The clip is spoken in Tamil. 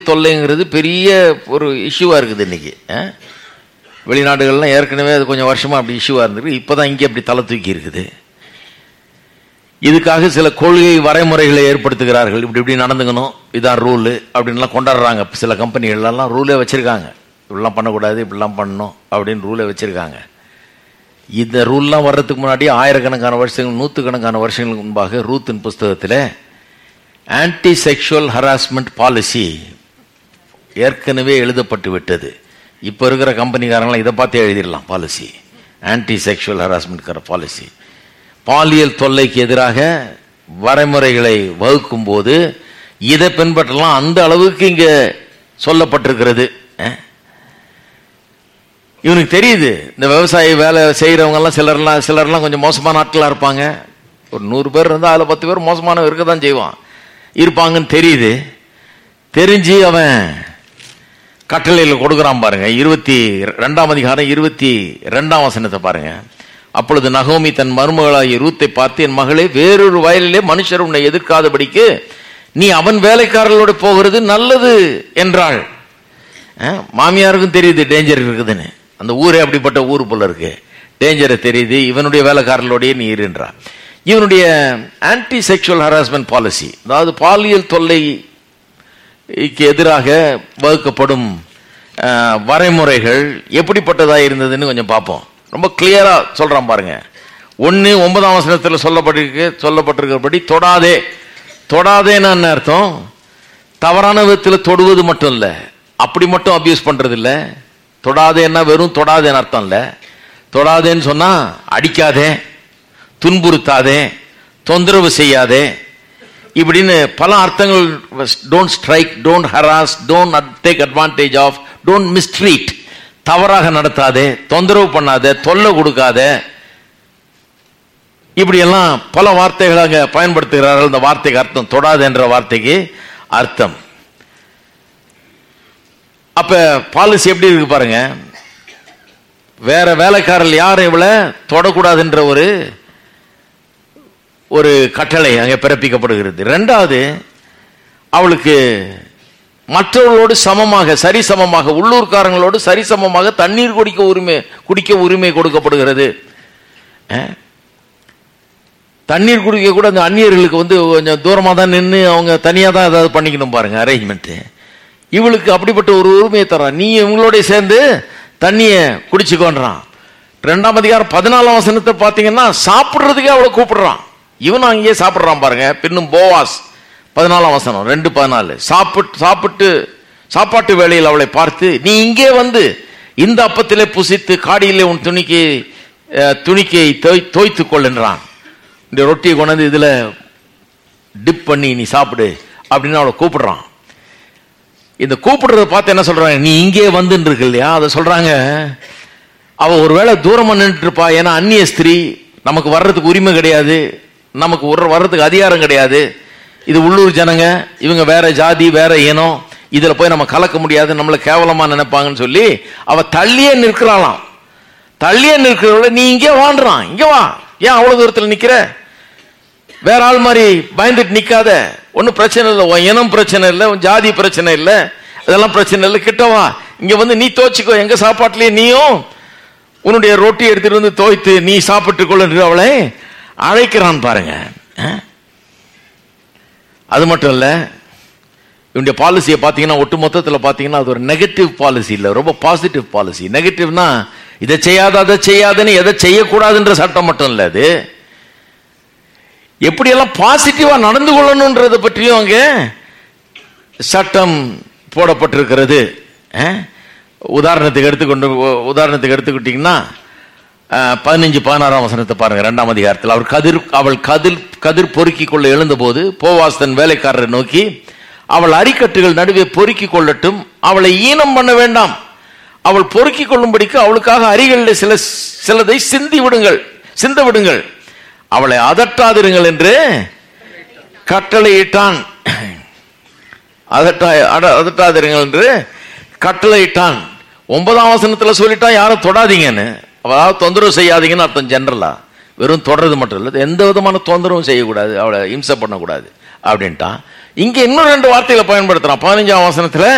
தொல்லைங்கிறது பெரிய ஒரு இஷ்யூவாக இருக்குது இன்னைக்கு ஆ? வெளிநாடுகள்லாம் ஏற்கனவே அது கொஞ்சம் வருஷமா அப்படி இஷ்யூவாக இருந்திருக்கு இப்போதான் இங்கே அப்படி தலை தூக்கி இருக்குது இதுக்காக சில கொள்கை வரைமுறைகளை ஏற்படுத்துகிறார்கள் இப்படி இப்படி நடந்துக்கணும் இதான் ரூலு அப்படின்லாம் கொண்டாடுறாங்க சில கம்பெனிகள்லாம் ரூலே வச்சிருக்காங்க இப்படிலாம் பண்ணக்கூடாது இப்படிலாம் பண்ணணும் அப்படின்னு ரூலே வச்சிருக்காங்க இந்த ரூல்லாம் வர்றதுக்கு முன்னாடி ஆயிரக்கணக்கான வருஷங்கள் நூற்றுக்கணக்கான வருஷங்களுக்கு முன்பாக ரூத்தின் புஸ்தகத்தில் ஆன்டி செக்ஷுவல் ஹராஸ்மெண்ட் பாலிசி ஏற்கனவே எழுதப்பட்டு விட்டது இப்போ இருக்கிற கம்பெனிக்காரங்களாம் இதை பார்த்தே எழுதிடலாம் policy anti sexual harassment policy பாலியல் தொல்லைக்கு எதிராக வரைமுறைகளை வகுக்கும் போது இதை பின்பற்றலாம் அந்த அளவுக்கு இங்க சொல்லப்பட்டிருக்கிறது அஹ். இவனுக்கு தெரியுது இந்த விவசாய வேலை செய்யறவங்க எல்லாம் சிலர்லாம் சிலர்லாம் கொஞ்சம் மோசமான ஆட்களா இருப்பாங்க ஒரு நூறு பேர் இருந்தால் அதில் பத்து பேர் மோசமானவன் இருக்க தான் செய்வான் இருப்பாங்கன்னு தெரியுது தெரிஞ்சு அவன் கட்டளையில் கொடுக்குறான் பாருங்க இருபத்தி ரெண்டாம் அதிகாரம் இருபத்தி ரெண்டாம் வசனத்தை பாருங்க அப்பொழுது நகோமி தன் மருமகளாகிய ரூத்தை பார்த்து என் மகளே வேறொரு வயலிலே மனுஷர் உன்னை எதிர்க்காதபடிக்கு நீ அவன் வேலைக்காரர்களோடு போகிறது நல்லது என்றாள் அஹ், மாமியாருக்கும் தெரியுது டேஞ்சர் இருக்குதுன்னு அந்த ஊரே அப்படிப்பட்ட ஊர் போல இருக்கு டேஞ்சரை தெரியுது இவனுடைய வேலைக்காரர்களோடய நீ இருன்றா இவனுடைய ஆன்டி செக்ஷுவல் ஹராஸ்மெண்ட் பாலிசி அதாவது பாலியல் தொல்லைக்கு எதிராக வகுக்கப்படும் அஹ், வரைமுறைகள் எப்படிப்பட்டதா இருந்ததுன்னு கொஞ்சம் பார்ப்போம் ரொம்ப கிளியரா சொல்றான் பாருங்க ஒன்னு ஒன்பதாம் வசனத்தில் சொல்லப்பட்டிருக்கு சொல்லப்பட்டிருக்கிறபடி தொடாதே தொடாதேன்னு என்ன அர்த்தம் தவறான விதத்தில் தொடுவது மட்டும் இல்ல அப்படி மட்டும் அபியூஸ் பண்றது இல்ல தொடாதேன்னா வெறும் தொடாதேன்னு அர்த்தம் இல்ல தொடாதேன்னு சொன்னா அடிக்காதே துன்புறுத்தாதே தொந்தரவு செய்யாதே இப்படின்னு பல அர்த்தங்கள் don't strike don't harass don't take advantage of don't mistreat தவறாக நடத்தாதே தொந்தரவு பண்ணாதே தொல்லை கொடுக்காத இப்படி எல்லாம் பல வார்த்தைகளாக பயன்படுத்துகிறார்கள் இந்த வார்த்தைக்கு அர்த்தம் தொடாது என்ற வார்த்தைக்கு அர்த்தம் அப்ப பாலிசி எப்படி இருக்கு பாருங்க வேற வேலைக்காரர்கள் யாரும் இவளை தொடக்கூடாதுன்ற ஒரு ஒரு கட்டளை அங்கே பிறப்பிக்கப்படுகிறது ரெண்டாவது அவளுக்கு மற்றவர்களோடு சமமாக சரிசமமாக உள்ளூர்காரங்களோடு சரிசமமாக தண்ணீர் குடிக்க உரிமை குடிக்க உரிமை கொடுக்கப்படுகிறது அஹ்? தண்ணீர் குடிக்க கூட அந்த அந்நியர்களுக்கு வந்து கொஞ்சம் தூரமாக தான் நின்று அவங்க தனியாக தான் ஏதாவது பண்ணிக்கணும் பாருங்க அரேஞ்ச்மெண்ட்டு இவளுக்கு அப்படிப்பட்ட ஒரு உரிமையை தரான் நீ இவங்களோட சேர்ந்து தண்ணியை குடிச்சுக்கோன்றான் ரெண்டாம் அதிகாரம் பதினாலாம் வசனத்தை பார்த்தீங்கன்னா சாப்பிட்றதுக்கே அவளை கூப்பிடுறான் இவனும் அங்கேயே சாப்பிட்றான் பாருங்க பின்னும் போவாஸ் பதினாலாம் வசனம் ரெண்டு பதினாலு சாப்பிட்டு சாப்பிட்டு சாப்பாட்டு வேளையில் அவளை பார்த்து நீ இங்கே வந்து இந்த அப்பத்திலே புசித்து காடியிலே உன் துணிக்கு அஹ், துணிக்கை தோய் தோய்த்து கொள்ளுன்றான் இந்த ரொட்டியை கொண்டாந்து இதுல டிப் பண்ணி நீ சாப்பிடு அப்படின்னு அவளை கூப்பிடுறான் இந்த கூப்பிடுறத பார்த்து என்ன சொல்றாங்க நீ இங்கே வந்துன்னு இருக்கு இல்லையா அதை சொல்றாங்க அவ ஒருவேளை தூரமா நின்றுட்டு இருப்பா ஏன்னா அந்நிய ஸ்திரீ நமக்கு வர்றதுக்கு உரிமை கிடையாது நமக்கு ஒரு வர்றதுக்கு அதிகாரம் கிடையாது இது உள்ளூர் ஜனங்க இவங்க வேற ஜாதி வேற இனம் இதுல போய் நம்ம கலக்க முடியாது நம்மளை கேவலமா நினைப்பாங்கன்னு சொல்லி அவ தள்ளியே நிற்கிறாளாம் தள்ளியே நிற்கிறவள நீ இங்கே வாண்டுறான் இங்க வா ஏன் அவ்வளவு தூரத்தில் நிக்கிற வேற ஆள் மாதிரி பயந்துட்டு நிக்காத ஒன்றும் பிரச்சனை இல்லை உன் இனம் பிரச்சனை இல்லை உன் ஜாதி பிரச்சனை இல்லை அதெல்லாம் பிரச்சனை இல்லை கிட்ட வா இங்க வந்து நீ தோச்சுக்கோ எங்க சாப்பாட்டுலயே நீயும் உன்னுடைய ரொட்டி எடுத்துட்டு வந்து தோய்த்து நீ சாப்பிட்டு கொள்ள அவளை அழைக்கிறான் பாருங்க அஹ்? அது மட்டும் இல்ல இவனுடைய பாலிசியை பார்த்தீங்கன்னா ஒட்டு மொத்தத்தில் பார்த்தீங்கன்னா அது ஒரு நெகட்டிவ் பாலிசி இல்லை ரொம்ப பாசிட்டிவ் பாலிசி நெகட்டிவ்னா இதை செய்யாத அதை செய்யாதுன்னு எதை செய்யக்கூடாதுன்ற சட்டம் மட்டும் இல்லை அது எப்படியெல்லாம் பாசிட்டிவா நடந்து கொள்ளணுன்றதை பற்றியும் அங்கே சட்டம் போடப்பட்டிருக்கிறது அஹ்? உதாரணத்துக்கு எடுத்துக்கொண்டு உ- உதாரணத்துக்கு எடுத்துக்கிட்டீங்கன்னா அஹ், பதினஞ்சு பதினாறாம் வசனத்தை பாருங்க ரெண்டாம் அதிகாரத்தில் அவர் கதிர் அவள் கதிர் கதிர் பொறுக்கி கொள்ள எழுந்தபோது போவாஸ் தன் வேலைக்காரரை நோக்கி அவள் அரிக்கட்டுகள் நடுவே பொறுக்கி கொள்ளட்டும் அவளை ஈனம் பண்ண வேண்டாம் அவள் பொறுக்கி கொள்ளும்படிக்கு அவளுக்காக அரிகளில் சில சிலதை சிந்தி விடுங்கள் சிந்த விடுங்கள் அவளை அதட்டாதிருங்கள் என்று கட்டளையிட்டான் அதட்டா அட- அதட்டாதிருங்கள் என்று கட்டளையிட்டான் ஒன்பதாம் வசனத்துல சொல்லிட்டான் யாரும் தொடாதீங்கன்னு அதாவது தொந்தரவு செய்யாதீங்கன்னு அர்த்தம் ஜெனரலா வெறும் தொடர்றது மட்டும் இல்லை எந்த விதமான தொந்தரவும் செய்யக்கூடாது அவளை இம்சை பண்ணக்கூடாது அப்படின்ட்டான் இங்க இன்னும் ரெண்டு வார்த்தைகளை பயன்படுத்துறான் பதினஞ்சாம் வசனத்துல